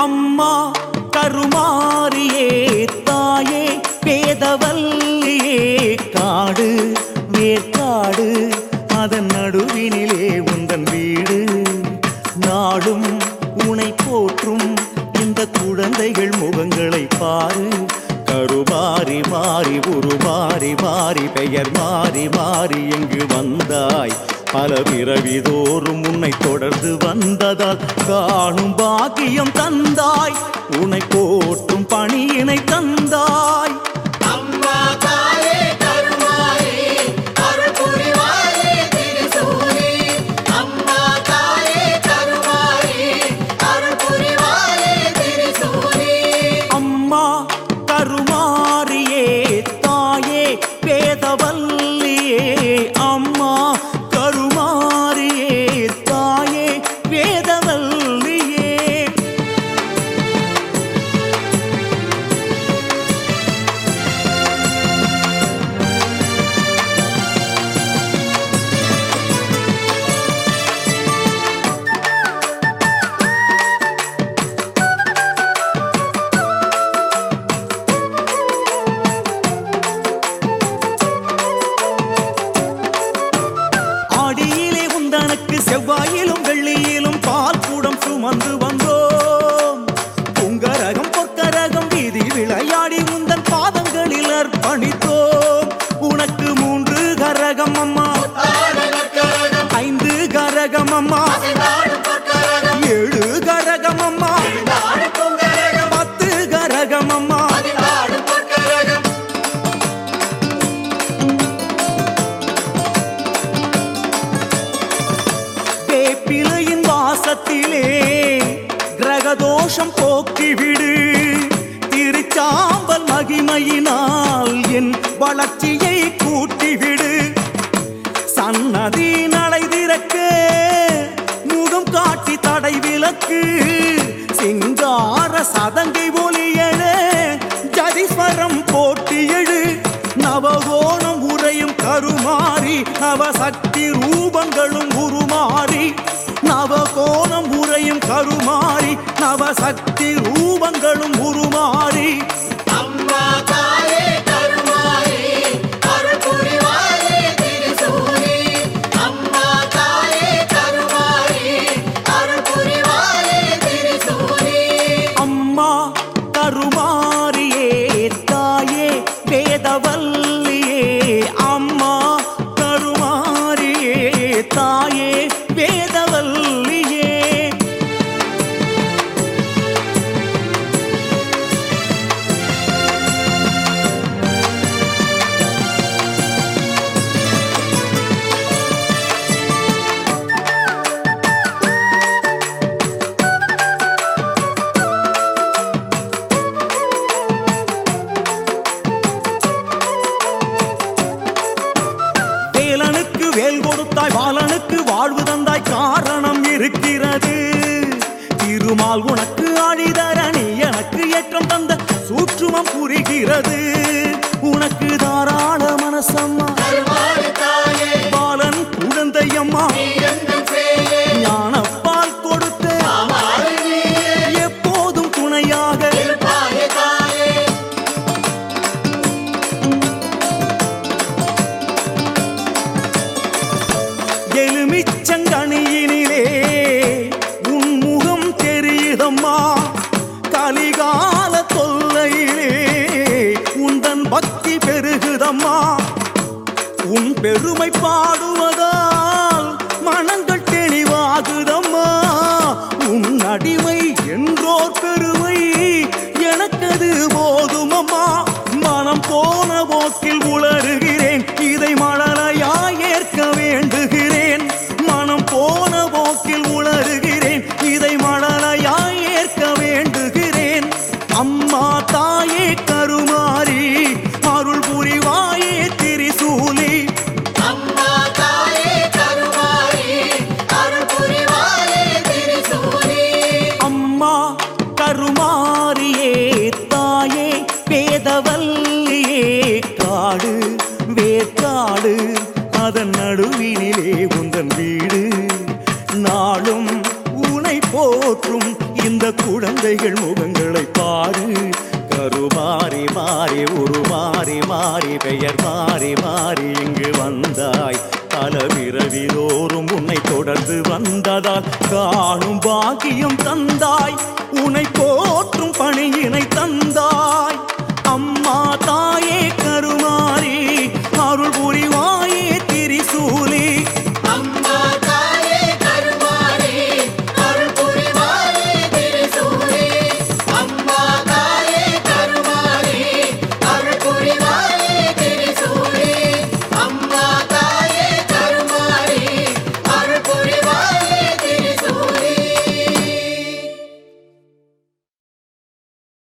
அம்மா கருமாரியே தாயே பேதவல்லியே காடு வேர்க்காடு அதன் நடுவினிலே உந்தன் வீடு நாடும் உனை போற்றும் இந்த குழந்தைகள் முகங்களை பாரு கருமாறி மாறி உருமாறி மாறி பெயர் மாறி மாறி எங்கு வந்தாய் பல பிறவிதோறும் உன்னை தொடர்ந்து வந்ததால் காணும் பாக்கியம் தந்தாய் உன்னை போற்றும் பணியினை தந்தாய் அம்மா தாயே கருமாரி அருள் புரிவாயே திரிசூலி அம்மா தாயே கருமாரி அருள் புரிவாயே திரிசூலி அம்மா கருமாரியே தாயே வேதவல்லியே அம்மா கருமாரியே தாயே வேதவல்லியே ஆடியிலே உந்தனக்கு செவ்வாயிலும் வெள்ளியிலும் பால் கூடம் சுமந்து வந்தோம் பொங்கரகம் பொற்கரகம் வீதி விளையாடி உந்தன் பாதங்களில் அர்ப்பணித்தோம் உனக்கு மூன்று கரகம் அம்மா ஆடனக்கரகம் ஐந்து கரகம் அம்மா நாடும் பொற்கரகம் ஏழு கரகம் அம்மா நாடும் பொங்கரகம் பத்து கரகம் அம்மா நாடும் பொற்கரகம் வேப்பிலையின் வாசத்திலே கிரகதோஷம் போக்கிவிடு திருச்சாம்பல் மகிமையினால் என் வளர்ச்சியை கூட்டிவிடு சன்னதி நடை திறக்க முகம் காட்டி தடை விலக்கு சிங்கார சதங்கை ஒலியழ ஜதிஸ்வரம் போட்டி எழு நவகோணம் உரையும் கருமாறி நவசக்தி ரூபங்களும் உருமாறி நவகோணம் உரையும் கருமாறி நவசக்தி ரூபங்களும் உருமாறி அம்மா தாயே கருமாரி அருள் புரிவாயே திரிசூலி அம்மா தாயே கருமாரி அருள் புரிவாயே திரிசூலி அம்மா கருமாரியே தாயே வேதவல்லியே அம்மா கருமாரியே தாயே வேதவல்லியே வேலனுக்கு வேல் கொடுத்தாய் பாலனுக்கு வாழ்வு தந்தாய் காரணம் இருக்கிறது திருமால் உனக்கு ஆழிதர நீ எனக்கு ஏற்றம் தந்த சூற்றுமம் புரிகிறது உனக்கு தாராள மனசம்மா கருமாரி தாயே பாலன் குழந்தையம்மா நீ எந்தன் சேயே ஞானப்பால் கொடுத்த அமாரி நீயே எப்போதும் துணையாக இருப்பாயே தாயே எலுமிச்சங்கனியினிலே உன் முகம் தெரியுதம்மா கலிகால தொல்லையிலே உந்தன் பக்தி பெருகுதம்மா உன் பெருமை பாடுவதால் மனங்கள் தெளிவாகுதம்மா உன் அடிமை என்றோர் பெருமை எனக்கது போதுமம்மா மனம் போன போக்கில் உளறுகிறேன் இதை மழலையாய் ஏற்க வேண்டுகிறேன் மனம் போன போக்கில் உளறுகிறேன் இதை மழலையாய் ஏற்க வேண்டுகிறேன் அம்மா தாயே கருமாரி அருள் புரிவாயே திரிசூலி அம்மா தாயே கருமாரி அருள் புரிவாயே திரிசூலி அம்மா கருமாரியே தாயே வேதவல்லியே காடு வேர்க்காடு அதன் நடுவினிலே உந்தன் வீடு நாளும் உனை போற்றும் இந்த குழந்தைகள் முகங்களை பாரு கருமாறி மாறி உருமாறி மாறி பெயர் மாறி மாறி இங்கு வந்தாய் பல பிறவிதோறும் உன்னை தொடர்ந்து வந்ததால் காணும் பாக்கியம் தந்தாய் உன்னை போற்றும் பணியினை தந்தாய்